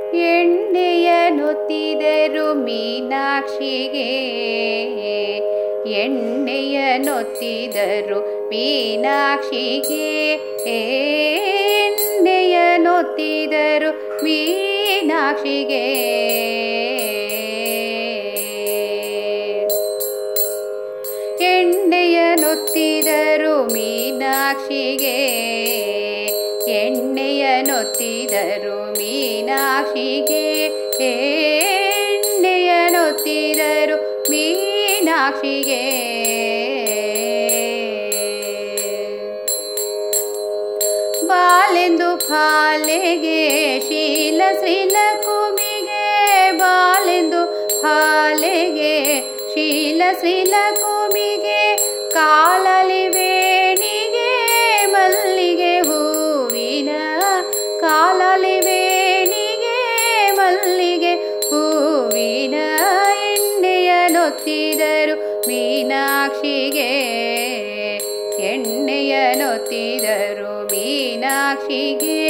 ಎಣ್ಣೆಯ ನೊತ್ತಿದರು ಮೀನಾಕ್ಷಿಗೆ ಎಣ್ಣೆಯ ನೊತ್ತಿದರು ಮೀನಾಕ್ಷಿಗೆ ಎಣ್ಣೆಯ ನೊತ್ತಿದರು ಮೀನಾಕ್ಷಿಗೆ ಎಣ್ಣೆಯ ನೊತ್ತಿದರು ಮೀನಾಕ್ಷಿಗೆ ಎಣ್ಣೆಯ ನೊತ್ತಿದರು ಮೀನಾಕ್ಷಿಗೆ ಎಣ್ಣೆಯ ನೊತ್ತಿದರು ಮೀನಾಕ್ಷಿಗೆ ಬಾಲೆಂದು ಫಾಲೆಗೆ ಶೀಲ ಶ್ರೀಲ ಕುಮಿಗೆ ಬಾಲೆಂದು ಫಾಲೆಗೆ ಶೀಲ ಶ್ರೀಲ ಕುಮಿಗೆ ಕಾಲಲಿ ವೇಣಿಗೆ ಮಲ್ಲಿಗೆ ಹೂವಿನ ಕಾಲಲಿ ವೇಣಿಗೆ ಮಲ್ಲಿಗೆ ಹೂವಿನ ಎಣ್ಣೆಯ ನೊತ್ತಿದರು ಮೀನಾಕ್ಷಿಗೆ ಎಣ್ಣೆಯ ನೊತ್ತಿದರು ಮೀನಾಕ್ಷಿಗೆ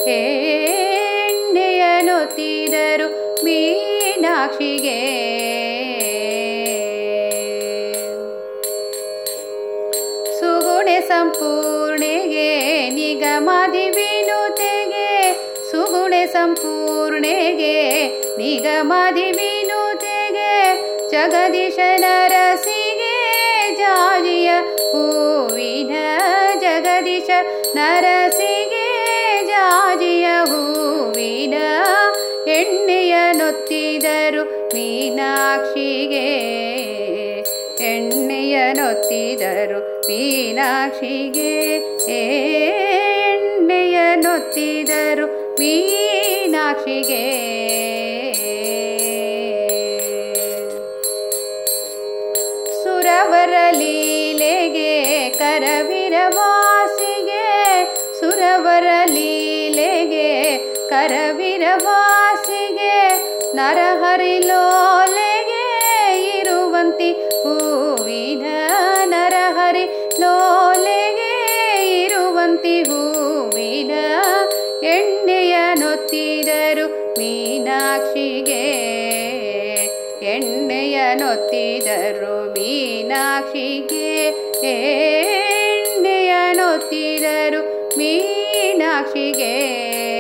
ಎಣ್ಣೆಯ ನೊತ್ತಿದರು ಮೀನಾಕ್ಷಿಗೆ ಸುಗುಣೆ ಸಂಪೂರ್ಣೆಗೆ ನಿಗಮದಿ ವಿನುತೆಗೆ ಸುಗುಣೆ ಸಂಪೂರ್ಣೆಗೆ ನಿಗಮದಿ ವಿನುತೆಗೆ ಜಗದೀಶ ನರಸಿಗೆ ಜಾಜಿಯ ಹೂವಿನ ಜಗದೀಶ ನರಸಿಗೆ ಜಾಜಿಯ ಹೂವಿನ ಎಣ್ಣೆಯ ನೊತ್ತಿದರು ಮೀನಾಕ್ಷಿಗೆ ಎಣ್ಣೆಯ ನೊತ್ತಿದರು ಮೀನಾಕ್ಷಿಗೆ ಎಣ್ಣೆಯ ನೊತ್ತಿದರು ಮೀನಾಕ್ಷಿಗೆ ಸುರವರ ಲೀಲೆಗೆ ಕರವಿರವಾಸಿಗೆ ಸುರವರ ಲೀಲೆಗೆ ಕರವಿರವಾಸಿಗೆ ನರಹರಿಲೋಲೆಗೆ ಇರುವಂತಿ ಹೂವಿನ ನರಹರಿ ಲೋಲೆಗೆ ಇರುವಂತಿ ಹೂವಿನ ಎಣ್ಣೆಯ ನೊತ್ತಿದರು ಮೀನಾಕ್ಷಿಗೆ ಎಣ್ಣೆಯ ನೊತ್ತಿದರು ಮೀನಾಕ್ಷಿಗೆ ಎಣ್ಣೆಯ ನೊತ್ತಿದರು ಮೀನಾಕ್ಷಿಗೆ